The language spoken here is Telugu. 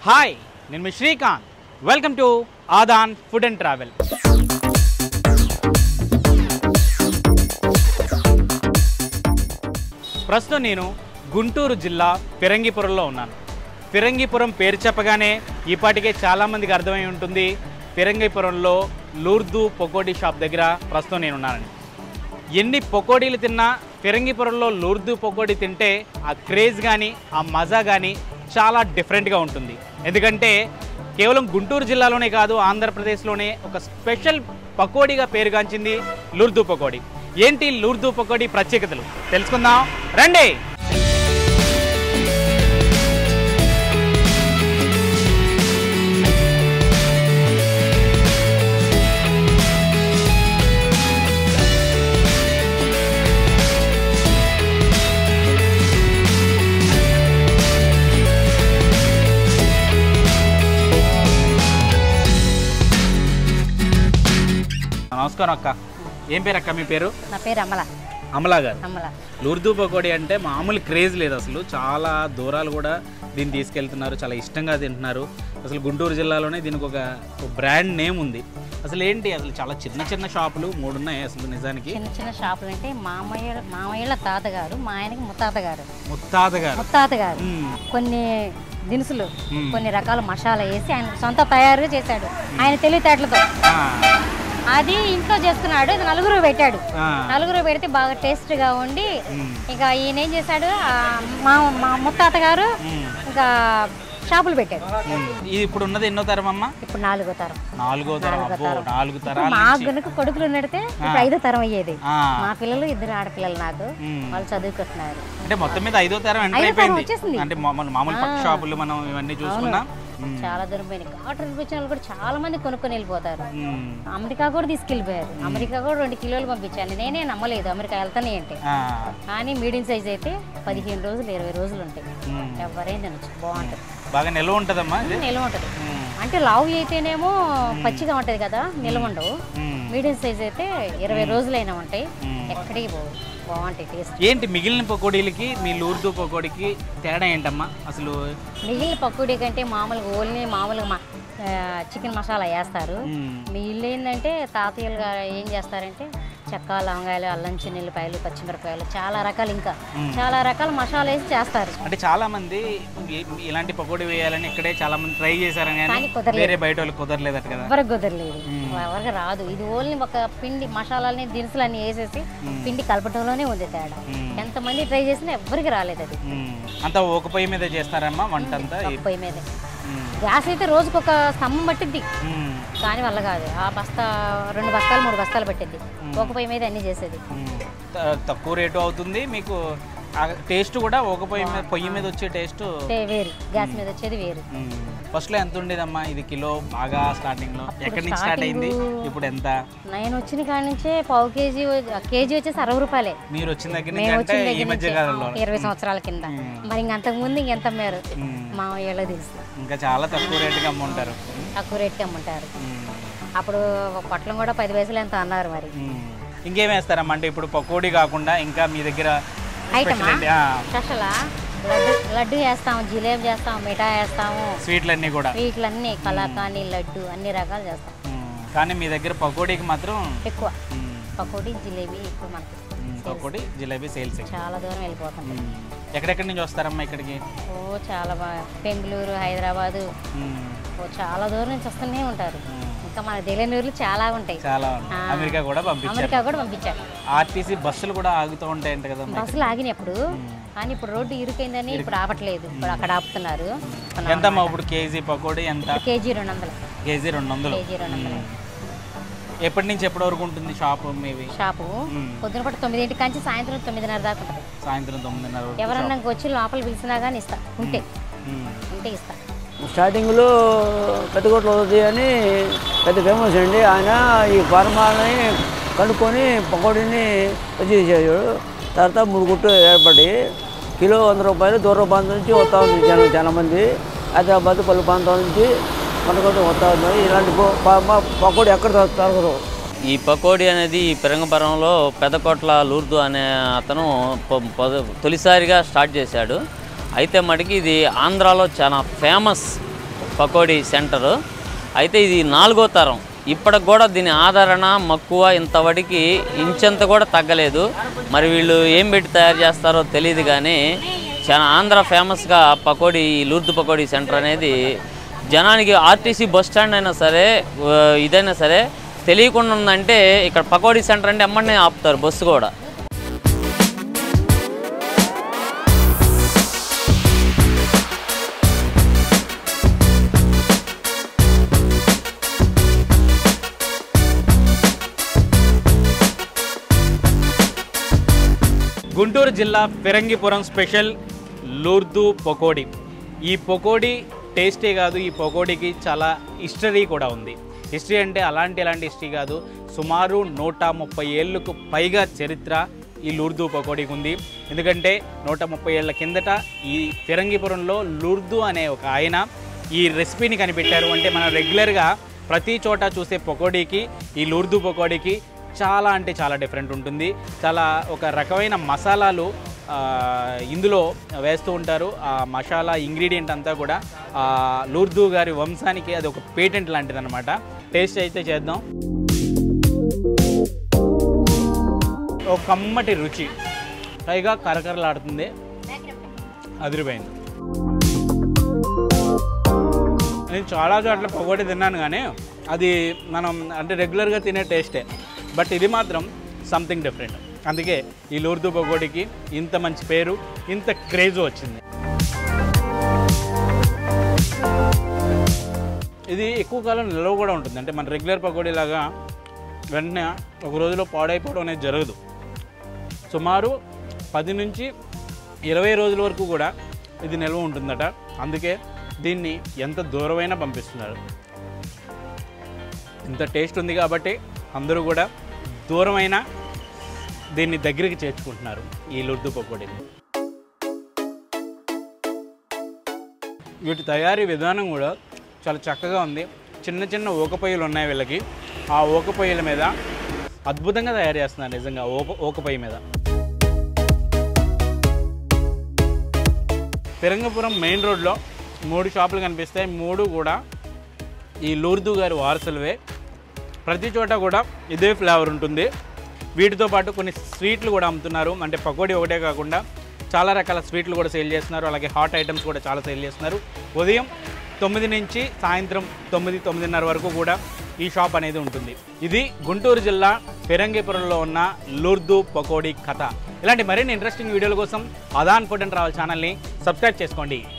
హాయ్ నేను మీ Srikanth welcome to Adan food and travel ప్రస్తుతం నేను గుంటూరు జిల్లా ఫిరంగిపురంలో ఉన్నాను ఫిరంగిపురం పేరు చెప్పగానే ఈపాటికే చాలామందికి అర్థమై ఉంటుంది ఫిరంగిపురంలో లూర్దు పకోడీ షాప్ దగ్గర ప్రస్తుతం నేను ఉన్నానని ఎన్ని పకోడీలు తిన్నా ఫిరంగిపురంలో లూర్దు పకోడీ తింటే ఆ క్రేజ్ కానీ ఆ మజా కానీ చాలా డిఫరెంట్గా ఉంటుంది ఎందుకంటే కేవలం గుంటూరు జిల్లాలోనే కాదు ఆంధ్రప్రదేశ్లోనే ఒక స్పెషల్ పకోడీగా పేరుగాంచింది లూర్దు పకోడీ ఏంటి లూర్దు పకోడీ ప్రత్యేకతలు తెలుసుకుందాం రండి నమస్కారం అక్క ఏం పేరు అక్క మీ పేరు నా పేరు అమల అమలా గారు అమల లూర్దు పకోడీ అంటే మామూలు క్రేజ్ లేదు అసలు చాలా దూరాలు కూడా దీన్ని తీసుకెళ్తున్నారు చాలా ఇష్టంగా తింటున్నారు అసలు గుంటూరు జిల్లాలోనే దీనికి ఒక ఒక బ్రాండ్ నేమ్ ఉంది అసలు ఏంటి అసలు చాలా చిన్న చిన్న షాపులు మూడు ఉన్నాయి అసలు నిజానికి చిన్న చిన్న షాపులు అంటే మామయ్య మామయ్యల తాతగారు మా ఆయనకి ముత్తాత గారు ముత్తాత గారు ముత్తాత గారు మ్మ్. కొన్ని దినుసులు మ్మ్. కొన్ని రకాల మసాలా వేసి ఆయన సొంత తయారు చేశాడు ఆయన తెలివితేటలతో ఆ, అది ఇంట్లో చేసుకున్నాడు ఇది నలుగురు పెట్టాడు ఆ, నలుగురు పెడితే బాగా టేస్ట్గా ఉండి మ్మ్. ఇంకా ఈయన ఏం చేశాడు ఆ, మా మా ముత్తాత గారు మ్మ్. ఇంకా షాపులు పెట్టాడు మ్మ్. ఇది ఇప్పుడు ఉన్నది ఎన్నో తరం అమ్మా ఇప్పుడు నాలుగో తరం నాలుగో తరం నాలుగో అబ్బో తరం. నాలుగు ఇప్పుడు తరాల మా నుంచి గనుక కొడుకులు నడితే ఇప్పుడు ఐదో తరం అయ్యేది ఆ, మా పిల్లలు ఇద్దరు ఆడపిల్లలు నాకు మ్మ్. వాళ్ళు చదువుకుంటున్నారు అంటే మొత్తం మీద ఐదో తరం ఎంటర్ ఐదో తరం అయిపోయింది వచ్చేసింది. అంటే మామూలు మామూలు పక్క షాపులు మనం ఇవన్నీ చూసుకున్నా మ్మ్. చాలా దూరం పోయినాయి ఘాటు వచ్చిన వాళ్ళు కూడా చాలా మంది కొనుక్కొని వెళ్ళిపోతారు మ్మ్. అమెరికా కూడా తీసుకెళ్ళిపోయారు అమెరికా కూడా రెండు కిలోలు పంపించాను నేనే నమ్మలేదు అమెరికా వెళ్తానే అంటే ఆ, కానీ మీడియం సైజ్ అయితే పదిహేను రోజులు ఇరవై రోజులు ఉంటాయి మ్మ్. ఎవరైనా తినొచ్చు బాగుంటుంది బాగా నిల్వ ఉంటుందమ్మా ఇది నిల్వ ఉంటుంది మ్మ్. అంటే లావు అయితేనేమో పచ్చిగా ఉంటుంది కదా నిల్వ ఉండవు మ్మ్. మీడియం సైజ్ అయితే ఇరవై రోజులైనా ఉంటాయి మ్మ్. ఎక్కడికి పోవు బాగుంటాయి టేస్ట్ ఏంటి మిగిలిన పకోడీలకి మీ లూర్దు పకోడీకి తేడా ఏంటమ్మా అసలు మిగిలిన పకోడీ కంటే మామూలుగా ఓన్లీ మామూలుగా మా చికెన్ మసాలా వేస్తారు మ్మ్. మిగిలిన ఏంటంటే తాతయ్యలు గారు ఏం చేస్తారంటే చెక్క లవంగాయలు అల్లం చిన్నెల్లిపాయలు పచ్చిమిరపకాయలు చాలా రకాలు ఇంకా చాలా రకాల మసాలా వేసి చేస్తారు అంటే చాలా మంది ఈ- ఇలాంటి పకోడీ వేయాలని ఇక్కడే చాలా మంది ట్రై చేశారు కానీ కానీ కుదరలేదు. వేరే బయట వాళ్ళకి కుదరలేదట కదా ఎవరికి కుదరలేదు ఎవరికి రాదు ఇది ఓన్లీ ఒక పిండి మసాలాలని దినుసులన్నీ వేసేసి పిండి కలపటంలోనే ఉంది తేడా మ్మ్. ఎంతమంది ట్రై చేసినా ఎవరికి రాలేదు అది మ్మ్. అంతా ఒక పొయ్యి మీద చేస్తారమ్మా వంట అంతా ఒక పొయ్యి మీదే మ్మ్. గ్యాస్ అయితే రోజుకు ఒక స్తంభం పట్టిద్ది మ్మ్. కానీ వల్ల కాదు ఆ బస్తా రెండు బస్తాలు మూడు బస్తాలు పట్టిద్ది ఒక పొయ్యి మీద అన్ని చేసేది మ్మ్. త- తక్కువ రేటు అవుతుంది మీకు టేస్ట్ కూడా ఒక పొయ్యి మీద పొయ్యి మీద వచ్చే టేస్ట్ అంటే వేరు గ్యాస్ మీద వచ్చేది వేరు ఫస్ట్ లో ఎంత ఉండేదమ్మా ఇది కిలో బాగా స్టార్టింగ్ లో ఎక్కడి నుంచి స్టార్ట్ అయింది ఇప్పుడు ఎంత నేను వచ్చిన కాడి నుంచే పావు కేజీ వ- కేజీ వచ్చేసి అరవై రూపాయలే మీరు వచ్చిన దగ్గర నుంచి మేము అంటే వచ్చిన ఈ దగ్గర మధ్య నుంచి కాలంలో ఇరవై సంవత్సరాల కింద మరి ఇంక అంతకు ముందు ఇంకెంత అమ్మారు మ్మ్. మా ఏళ్ళ తెలుసు ఇంకా చాలా తక్కువ రేటుకి అమ్ముంటారు తక్కువ రేట్కి అమ్ముంటారు మ్మ్. అప్పుడు ఒక పొట్లం కూడా పది పైసలు ఎంత అన్నారు మరి మ్మ్. ఇంకేం వేస్తారమ్మా అంటే ఇప్పుడు పకోడీ కాకుండా ఇంకా మీ దగ్గర ఐటమా స్పెషల్ ఏంటి? ఆ, స్పెషలా లడ్డు లడ్డు వేస్తాము జిలేబీ చేస్తాము మిఠాయి వేస్తాము స్వీట్లన్నీ కూడా స్వీట్లన్నీ కలాకాని లడ్డు అన్ని రకాలు చేస్తాం మ్మ్. కానీ మీ దగ్గర పకోడీకి మాత్రం ఎక్కువ మ్మ్. పకోడీ జిలేబీ ఎక్కువ మనకి మ్మ్. పకోడీ జిలేబీ సేల్స్ చాలా దూరం వెళ్ళిపోతుంది ఎక్కడెక్కడి నుంచి వస్తారమ్మా ఇక్కడికి ఓ చాలా బాగా బెంగళూరు హైదరాబాదు మ్మ్. ఓ చాలా దూరం నుంచి వస్తూనే ఉంటారు మ్మ్. ఇంకా మన తెలియని ఊర్లు చాలా ఉంటాయి చాలా ఉన్నాయి. ఆ. అమెరికా కూడా పంపించారు అమెరికా కూడా పంపించారు ఆర్టీసీ బస్సులు కూడా ఆగుతూ ఉంటాయంట కదా బస్సులు ఆగినప్పుడు కానీ ఇప్పుడు రోడ్డు ఇరుకైందని ఇప్పుడు ఆపట్లేదు ఇప్పుడు అక్కడ ఆపుతున్నారు కొన్నాళ్ళు. ఎంతమ్మా ఇప్పుడు కేజీ పకోడీ ఎంత కేజీ రెండు వందలు కేజీ రెండు వందలు కేజీ రెండు వందలు ఎప్పటి నుంచి ఎప్పటి వరకు ఉంటుంది షాప్ మీవి షాపు మ్మ్. పొద్దున పూట తొమ్మిదింటి కాంచి సాయంత్రం తొమ్మిదిన్నర దాకా ఉంటుంది సాయంత్రం తొమ్మిదిన్నర వరకు ఎవరన్నా ఇంక వచ్చి లోపల పిలిచినా కానీ ఇస్తా ఉంటే మ్మ్. ఉంటే ఇస్తా స్టార్టింగ్లో పెద్దకోట్లు అవుతుంది అని పెద్ద ఫేమస్ అండి ఆయన ఈ ఫార్మాని కనుక్కొని పకోడీని వచ్చేసాడు తర్వాత మూడు గుట్టు ఏర్పడి కిలో వంద రూపాయలు దూర ప్రాంతం నుంచి వస్తూ ఉంది జనం చాలా మంది హైదరాబాద్ పలు ప్రాంతాల నుంచి మనకోసం వస్తూ ఉన్నారు ఇలాంటి పో- ప- మ- పకోడీ ఎక్కడ దొరకదు ఈ పకోడీ అనేది ఈ పెరంగపురంలో పెదకోట్ల లూర్దు అనే అతను పొ- పొద- తొలిసారిగా స్టార్ట్ చేశాడు అయితే మటుకి ఇది ఆంధ్రాలో చాలా ఫేమస్ పకోడీ సెంటరు అయితే ఇది నాలుగో తరం ఇప్పటికి కూడా దీని ఆదరణ మక్కువ ఇంతవడికి ఇంచెంత కూడా తగ్గలేదు మరి వీళ్ళు ఏం పెట్టి తయారు చేస్తారో తెలియదు కానీ చాలా ఆంధ్ర ఫేమస్గా పకోడీ ఈ లూర్దు పకోడీ సెంటర్ అనేది జనానికి ఆర్టీసీ బస్ స్టాండ్ అయినా సరే ఆ, ఇదైనా సరే తెలియకుండా ఉందంటే ఇక్కడ పకోడీ సెంటర్ అంటే ఎమ్మడనే ఆపుతారు బస్సు కూడా గుంటూరు జిల్లా ఫిరంగిపురం స్పెషల్ లూర్దు పకోడీ ఈ పకోడీ టేస్టే కాదు ఈ పకోడీకి చాలా హిస్టరీ కూడా ఉంది హిస్టరీ అంటే అలాంటి ఎలాంటి హిస్టరీ కాదు సుమారు నూట ముప్పై ఏళ్ళకు పైగా చరిత్ర ఈ లూర్దు పకోడీకి ఉంది ఎందుకంటే నూట ముప్పై ఏళ్ళ కిందట ఈ ఫిరంగిపురంలో లూర్దు అనే ఒక ఆయన ఈ రెసిపీని కనిపెట్టారు అంటే మనం రెగ్యులర్గా ప్రతి చోట చూసే పకోడీకి ఈ లూర్దు పకోడీకి చాలా అంటే చాలా డిఫరెంట్ ఉంటుంది చాలా ఒక రకమైన మసాలాలు ఆ, ఇందులో వేస్తూ ఉంటారు ఆ మసాలా ఇంగ్రీడియంట్ అంతా కూడా ఆ, లూర్దు గారి వంశానికి అది ఒక పేటెంట్ లాంటిది అనమాట టేస్ట్ అయితే చేద్దాం ఒక కమ్మటి రుచి పైగా కరకరలాడుతుంది అదిరిపోయింది నేను చాలా చోట్ల పకోడీ తిన్నాను కానీ అది మనం అంటే రెగ్యులర్గా తినే టేస్టే బట్ ఇది మాత్రం సంథింగ్ డిఫరెంట్ అందుకే ఈ లూర్దు పకోడీకి ఇంత మంచి పేరు ఇంత క్రేజ్ వచ్చింది ఇది ఎక్కువ కాలం నిల్వ కూడా ఉంటుంది అంటే మన రెగ్యులర్ పకోడీ లాగా వెంటనే ఒక రోజులో పాడైపోవడం అనేది జరగదు సుమారు పది నుంచి ఇరవై రోజుల వరకు కూడా ఇది నిల్వ ఉంటుందట అందుకే దీన్ని ఎంత దూరమైనా పంపిస్తున్నారు ఇంత టేస్ట్ ఉంది కాబట్టి అందరూ కూడా దూరమైన దీన్ని దగ్గరికి చేర్చుకుంటున్నారు ఈ లడ్డు పకోడీని వీటి తయారీ విధానం కూడా చాలా చక్కగా ఉంది చిన్న చిన్న ఊకపొయ్యలు ఉన్నాయి వీళ్ళకి ఆ ఊకపొయ్యల మీద అద్భుతంగా తయారు చేస్తున్నారు నిజంగా ఊక ఊకపొయ్యి మీద ఫిరంగపురం మెయిన్ రోడ్లో మూడు షాపులు కనిపిస్తాయి మూడు కూడా ఈ లూర్దు గారి వారసులవే ప్రతి చోట కూడా ఇదే ఫ్లేవర్ ఉంటుంది వీటితో పాటు కొన్ని స్వీట్లు కూడా అమ్ముతున్నారు అంటే పకోడీ ఒకటే కాకుండా చాలా రకాల స్వీట్లు కూడా సేల్ చేస్తున్నారు అలాగే హాట్ ఐటమ్స్ కూడా చాలా సేల్ చేస్తున్నారు ఉదయం తొమ్మిది నుంచి సాయంత్రం తొమ్మిది తొమ్మిదిన్నర వరకు కూడా ఈ షాప్ అనేది ఉంటుంది ఇది గుంటూరు జిల్లా ఫిరంగిపురంలో ఉన్న లూర్దు పకోడీ కథ ఇలాంటి మరిన్ని ఇంట్రెస్టింగ్ వీడియోల కోసం అదాన్ ఫుడ్ అండ్ ట్రావెల్ ఛానల్ని సబ్స్క్రైబ్ చేసుకోండి